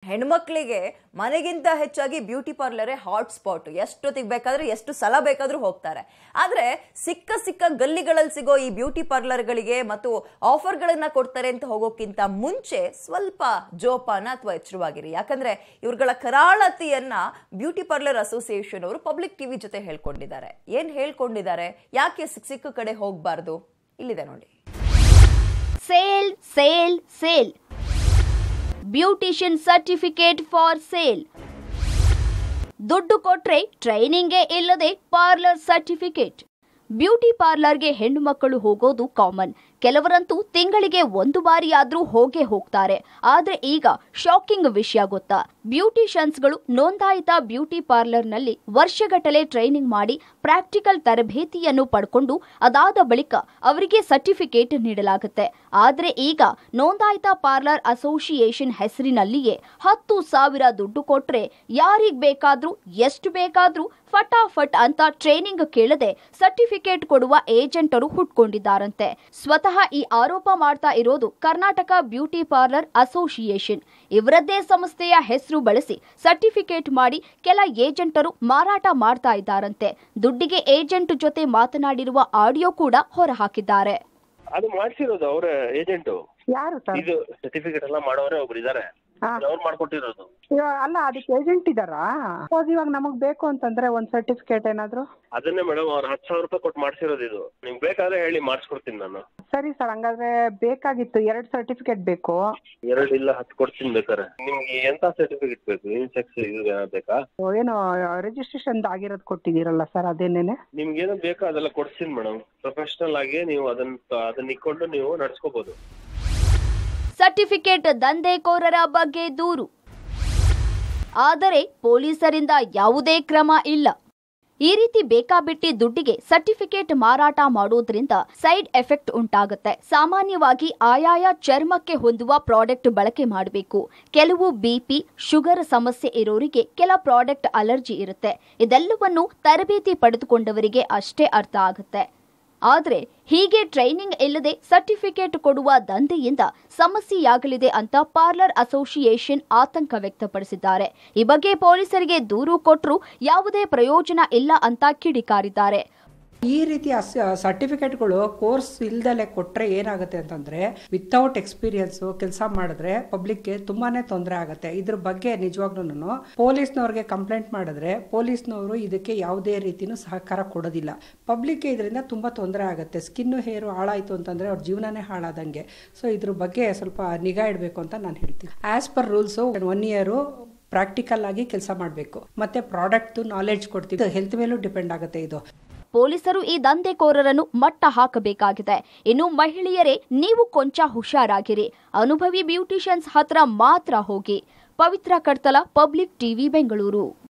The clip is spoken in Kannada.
ಹೆಣ್ಮಕ್ಳಿಗೆ ಮನೆಗಿಂತ ಹೆಚ್ಚಾಗಿ ಬ್ಯೂಟಿ ಪಾರ್ಲರೇ ಹಾಟ್ ಸ್ಪಾಟ್ ಎಷ್ಟೊತ್ತಿಗೆ ಬೇಕಾದ್ರೆ ಎಷ್ಟು ಸಲ ಬೇಕಾದ್ರೂ ಹೋಗ್ತಾರೆ ಆದ್ರೆ ಸಿಕ್ಕ ಸಿಕ್ಕ ಗಲ್ಲಿಗಳಲ್ಲಿ ಸಿಗೋ ಈ ಬ್ಯೂಟಿ ಪಾರ್ಲರ್ಗಳಿಗೆ ಮತ್ತು ಆಫರ್ಗಳನ್ನ ಕೊಡ್ತಾರೆ ಅಂತ ಹೋಗೋಕ್ಕಿಂತ ಮುಂಚೆ ಸ್ವಲ್ಪ ಜೋಪಾನ ಅಥವಾ ಎಚ್ಚರವಾಗಿರಿ ಯಾಕಂದ್ರೆ ಇವ್ರುಗಳ ಕರಾಳತಿಯನ್ನ ಬ್ಯೂಟಿ ಪಾರ್ಲರ್ ಅಸೋಸಿಯೇಷನ್ ಅವರು ಪಬ್ಲಿಕ್ ಟಿವಿ ಜೊತೆ ಹೇಳ್ಕೊಂಡಿದ್ದಾರೆ ಏನ್ ಹೇಳ್ಕೊಂಡಿದ್ದಾರೆ ಯಾಕೆ ಸಿಕ್ಕ ಸಿಕ್ಕ ಕಡೆ ಹೋಗ್ಬಾರ್ದು ಇಲ್ಲಿದೆ ನೋಡಿ sale sale sale beautician certificate for sale ದುಡ್ಡು ಕೊಟ್ರೆ ಟ್ರೈನಿಂಗೇ ಇಲ್ಲದೆ ಪಾರ್ಲರ್ ಸರ್ಟಿಫಿಕೇಟ್ ಬ್ಯೂಟಿ ಪಾರ್ಲರ್ಗೆ ಹೆಣ್ಣು ಮಕ್ಕಳು ಹೋಗೋದು ಕಾಮನ್ ಕೆಲವರಂತೂ ತಿಂಗಳಿಗೆ ಒಂದು ಬಾರಿಯಾದ್ರೂ ಹೋಗೇ ಹೋಗ್ತಾರೆ ಆದ್ರೆ ಈಗ ಶಾಕಿಂಗ್ ವಿಷಯ ಗೊತ್ತಾ ಬ್ಯೂಟಿಷಿಯನ್ಸ್ಗಳು ನೋಂದಾಯಿತ ಬ್ಯೂಟಿ ಪಾರ್ಲರ್ನಲ್ಲಿ ವರ್ಷಗಟ್ಟಲೆ ಟ್ರೈನಿಂಗ್ ಮಾಡಿ ಪ್ರಾಕ್ಟಿಕಲ್ ತರಬೇತಿಯನ್ನು ಪಡ್ಕೊಂಡು ಅದಾದ ಬಳಿಕ ಅವರಿಗೆ ಸರ್ಟಿಫಿಕೇಟ್ ನೀಡಲಾಗುತ್ತೆ ಆದ್ರೆ ಈಗ ನೋಂದಾಯಿತ ಪಾರ್ಲರ್ ಅಸೋಸಿಯೇಷನ್ ಹೆಸರಿನಲ್ಲಿಯೇ ಹತ್ತು ಸಾವಿರ ದುಡ್ಡು ಕೊಟ್ರೆ ಯಾರಿಗ್ ಬೇಕಾದ್ರೂ ಎಷ್ಟು ಬೇಕಾದ್ರೂ ಫಟಾಫಟ್ ಅಂತ ಟ್ರೈನಿಂಗ್ ಕೇಳದೆ ಸರ್ಟಿಫಿಕೇಟ್ ಕೊಡುವ ಏಜೆಂಟರು ಹುಟ್ಕೊಂಡಿದ್ದಾರಂತೆ ಸ್ವತಃ ಈ ಆರೋಪ ಮಾಡ್ತಾ ಇರೋದು ಕರ್ನಾಟಕ ಬ್ಯೂಟಿ ಪಾರ್ಲರ್ ಅಸೋಸಿಯೇಷನ್ ಇವರದ್ದೇ ಸಂಸ್ಥೆಯ ಹೆಸರು ಬಳಸಿ ಸರ್ಟಿಫಿಕೇಟ್ ಮಾಡಿ ಕೆಲ ಏಜೆಂಟರು ಮಾರಾಟ ಮಾಡ್ತಾ ಇದ್ದಾರಂತೆ ದುಡ್ಡಿಗೆ ಏಜೆಂಟ್ ಜೊತೆ ಮಾತನಾಡಿರುವ ಆಡಿಯೋ ಕೂಡ ಹೊರಹಾಕಿದ್ದಾರೆ ಅದು ಮಾಡ್ಸಿರೋದು ಅವ್ರ ಏಜೆಂಟು ಯಾರು ಸರ್ ಇದು ಸರ್ಟಿಫಿಕೇಟ್ ಎಲ್ಲ ಮಾಡೋರೆ ಒಬ್ರು ಇದಾರೆ ಹಾ. ಅವ್ರು ಮಾಡ್ಕೊಟ್ಟಿರೋದು ಇವಾಗ ಅಲ್ಲ ಅದಕ್ಕೆ ಏಜೆಂಟ್ ಇದಾರಾ ಸಪೋಸ್ ಇವಾಗ ನಮಗ್ ಬೇಕು ಅಂತಂದ್ರೆ ಒಂದ್ ಸರ್ಟಿಫಿಕೇಟ್ ಏನಾದ್ರು ಅದನ್ನೇ ಮೇಡಮ್ ಅವ್ರು ಹತ್ತು ಸಾವಿರ ರೂಪಾಯಿ ಕೊಟ್ಟು ಮಾಡ್ಸಿರೋದು ಇದು ನಿಮ್ಗೆ ಬೇಕಾದ್ರೆ ಹೇಳಿ ಮಾಡಿಸ್ಕೊಡ್ತೀನಿ ನಾನು ಸರಿ ಸರ್ ಹಂಗಾದ್ರೆ ಬೇಕಾಗಿತ್ತು ಎರಡ್ ಸರ್ಟಿಫಿಕೇಟ್ ಬೇಕು ಎರಡು ಇಲ್ಲ ಹತ್ತು ಕೊಡ್ತೀನಿ ಬೇಕಾರೆ ನಿಮ್ಗೆ ಎಂತ ಸರ್ಟಿಫಿಕೇಟ್ ಬೇಕು ಇನ್ಸೆಕ್ಸ್ ಇದು ಏನಾದ್ರು ಬೇಕಾ ಏನು ರಿಜಿಸ್ಟ್ರೇಷನ್ ಆಗಿರೋದು ಕೊಟ್ಟಿದ್ದೀರಲ್ಲ ಸರ್ ಅದೇನೇನೆ ನಿಮ್ಗೆ ಏನೋ ಬೇಕಾ ಅದೆಲ್ಲ ಕೊಡ್ತೀನಿ ಮೇಡಮ್ ಪ್ರೊಫೆಷನಲ್ ಆಗಿ ನೀವು ಅದನ್ನ ಅದನ್ನ ಇಟ್ಕೊಂಡು ನೀವು ನಡ್ಸ್ಕೋಬಹುದು ಸರ್ಟಿಫಿಕೇಟ್ ದಂಧೆಕೋರರ ಬಗ್ಗೆ ದೂರು ಆದರೆ ಪೊಲೀಸರಿಂದ ಯಾವುದೇ ಕ್ರಮ ಇಲ್ಲ ಈ ರೀತಿ ಬೇಕಾಬಿಟ್ಟಿ ದುಡ್ಡಿಗೆ ಸರ್ಟಿಫಿಕೇಟ್ ಮಾರಾಟ ಮಾಡೋದ್ರಿಂದ ಸೈಡ್ ಎಫೆಕ್ಟ್ ಉಂಟಾಗುತ್ತೆ ಸಾಮಾನ್ಯವಾಗಿ ಆಯಾಯ ಚರ್ಮಕ್ಕೆ ಹೊಂದುವ ಪ್ರಾಡಕ್ಟ್ ಬಳಕೆ ಮಾಡಬೇಕು ಕೆಲವು ಬಿಪಿ ಶುಗರ್ ಸಮಸ್ಯೆ ಇರೋರಿಗೆ ಕೆಲ ಪ್ರಾಡಕ್ಟ್ ಅಲರ್ಜಿ ಇರುತ್ತೆ ಇದೆಲ್ಲವನ್ನು ತರಬೇತಿ ಪಡೆದುಕೊಂಡವರಿಗೆ ಅಷ್ಟೇ ಅರ್ಥ ಆಗುತ್ತೆ ಆದ್ರೆ ಹೀಗೆ ಟ್ರೈನಿಂಗ್ ಇಲ್ಲದೆ ಸರ್ಟಿಫಿಕೇಟ್ ಕೊಡುವ ದಂಧೆಯಿಂದ ಸಮಸ್ಯೆಯಾಗಲಿದೆ ಅಂತ ಪಾರ್ಲರ್ ಅಸೋಸಿಯೇಷನ್ ಆತಂಕ ವ್ಯಕ್ತಪಡಿಸಿದ್ದಾರೆ ಈ ಬಗ್ಗೆ ಪೊಲೀಸರಿಗೆ ದೂರು ಕೊಟ್ಟರು ಯಾವುದೇ ಪ್ರಯೋಜನ ಇಲ್ಲ ಅಂತ ಕಿಡಿಕಾರಿದ್ದಾರೆ ಈ ರೀತಿಯ ಸರ್ಟಿಫಿಕೇಟ್ಗಳು ಕೋರ್ಸ್ ಇಲ್ದಲೆ ಕೊಟ್ಟರೆ ಏನಾಗುತ್ತೆ ಅಂತಂದರೆ ವಿತೌಟ್ ಎಕ್ಸ್ಪೀರಿಯನ್ಸು ಕೆಲಸ ಮಾಡಿದ್ರೆ ಪಬ್ಲಿಕ್ಗೆ ತುಂಬಾ ತೊಂದರೆ ಆಗುತ್ತೆ ಇದ್ರ ಬಗ್ಗೆ ನಿಜವಾಗ್ಲೂ ಪೊಲೀಸ್ನವ್ರಿಗೆ ಕಂಪ್ಲೇಂಟ್ ಮಾಡಿದ್ರೆ ಪೊಲೀಸ್ನವರು ಇದಕ್ಕೆ ಯಾವುದೇ ರೀತಿನೂ ಸಹಕಾರ ಕೊಡೋದಿಲ್ಲ ಪಬ್ಲಿಕ್ಗೆ ಇದರಿಂದ ತುಂಬ ತೊಂದರೆ ಆಗುತ್ತೆ ಸ್ಕಿನ್ನು ಹೇರು ಹಾಳಾಯಿತು ಅಂತಂದರೆ ಅವ್ರ ಜೀವನನೇ ಹಾಳಾದಂಗೆ ಸೊ ಇದ್ರ ಬಗ್ಗೆ ಸ್ವಲ್ಪ ನಿಗಾ ಇಡಬೇಕು ಅಂತ ನಾನು ಹೇಳ್ತೀನಿ as per rules one year practical ಆಗಿ ಕೆಲಸ ಮಾಡಬೇಕು ಮತ್ತೆ ಪ್ರಾಡಕ್ಟ್ ನಾಲೆಡ್ಜ್ ಕೊಡ್ತೀವಿ ಹೆಲ್ತ್ ಮೇಲೂ ಡಿಪೆಂಡ್ ಆಗುತ್ತೆ ಇದು ಪೊಲೀಸರು ಈ ದಂಧೆಕೋರರನ್ನು ಮಟ್ಟ ಹಾಕಬೇಕಾಗಿದೆ ಇನ್ನು ಮಹಿಳೆಯರೇ ನೀವು ಕೊಂಚ ಹುಷಾರಾಗಿರಿ ಅನುಭವಿ ಬ್ಯೂಟಿಷಿಯನ್ಸ್ ಹತ್ರ ಮಾತ್ರ ಹೋಗಿ ಪವಿತ್ರ ಕಡ್ತಲ ಪಬ್ಲಿಕ್ ಟಿವಿ ಬೆಂಗಳೂರು